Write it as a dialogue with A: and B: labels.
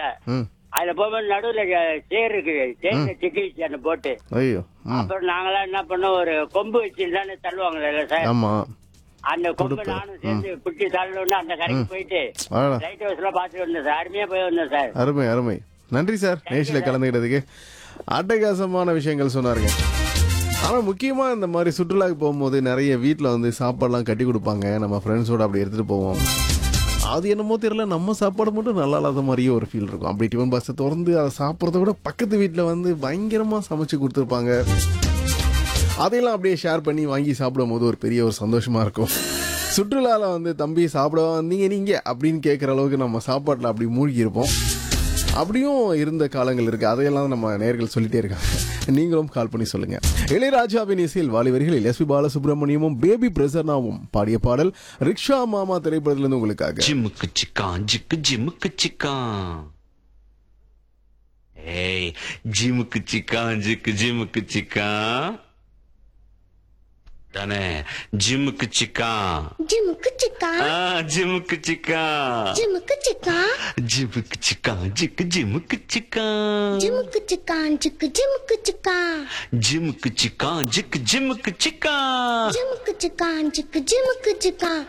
A: Sir
B: ம்
A: அதுல போகும்போது நடுவுல சேர் இருக்குது சேர்ல சிக்கிச்சு அந்த போட்டு
B: ஐயோ ம்
A: அப்புறம் நாங்களாம் என்ன பண்ணோம் ஒரு கொம்பு வச்சுதானே தள்ளுவாங்கல்ல சார்
B: ஆமாம்
A: அந்த கொம்பு
B: கொடுப்பேன்.
A: நானும் சேர்ந்து குட்டி தள்ளணும்னு அந்த கரைக்கு போயிட்டு
B: அடடா
A: லைட் ஹவுஸ் எல்லாம் பாத்துட்டு வந்தேன் சார் அருமையா போய் வந்தேன் சார்
B: அருமை அருமை நன்றி சார் நேஷில் கலந்துக்கிட்டதுக்கு அட்டகாசமான விஷயங்கள் சொன்னாருங்க ஆனால் முக்கியமாக இந்த மாதிரி சுற்றுலாக்கு போகும்போது நிறைய வீட்டில் வந்து சாப்பாடுலாம் கட்டி கொடுப்பாங்க நம்ம ஃப்ரெண்ட்ஸோட அப்படி எடுத்துகிட்டு போவோம் அது என்னமோ தெரியல நம்ம சாப்பாடு மட்டும் நல்லா இல்லாத மாதிரியே ஒரு ஃபீல் இருக்கும் அப்படி டிஃபன் பாக்ஸை திறந்து அதை சாப்பிட்றத விட பக்கத்து வீட்டில் வந்து பயங்கரமாக சமைச்சு கொடுத்துருப்பாங்க அதையெல்லாம் அப்படியே ஷேர் பண்ணி வாங்கி சாப்பிடும்போது ஒரு பெரிய ஒரு சந்தோஷமாக இருக்கும் சுற்றுலாவில் வந்து தம்பி சாப்பிட வந்தீங்க நீங்கள் அப்படின்னு கேட்குற அளவுக்கு நம்ம சாப்பாட்டில் அப்படி மூழ்கி இருப்போம் அப்படியும் இருந்த காலங்கள் இருக்கு அதையெல்லாம் நம்ம நேர்கள் சொல்லிட்டே இருக்காங்க நீங்களும் கால் பண்ணி சொல்லுங்க இளையராஜாவின் இசையில் வாலிவரிகளில் எஸ்பி பாலசுப்ரமணியமும் பேபி பிரசன்னாவும் பாடிய பாடல் ரிக்ஷா மாமா திரைப்படத்திலிருந்து உங்களுக்காக
C: ஜிமுக்கு சிக்கான் ஜிக்கு ஜிமுக்கு சிக்கான் ஏய் ஜிமுக்கு சிக்கான் ஜிக்கு ஜிமுக்கு சிக்கான் தானே ஜிமுக்கு சிக்கான்
D: ஜிமுக்கு சிக்கா
C: ஆ ஜிமுக்கு சிக்கான்
D: ஜிமுக்கு சிக்கா
C: ஜிமுக்கு சிக்கான் ஜிக்கு ஜிமுக்கு சிக்கான்
D: ஜிமுக்கு சிக்கான் ஜிக்கு ஜிமுக்கு சிக்கா
C: ஜிமுக்கு சிக்கான் ஜிக்கு ஜிமுக்கு சிக்கான்
D: ஜிமுக்கு சிக்கான் ஜிக்கு ஜிமுக்கு சிக்கா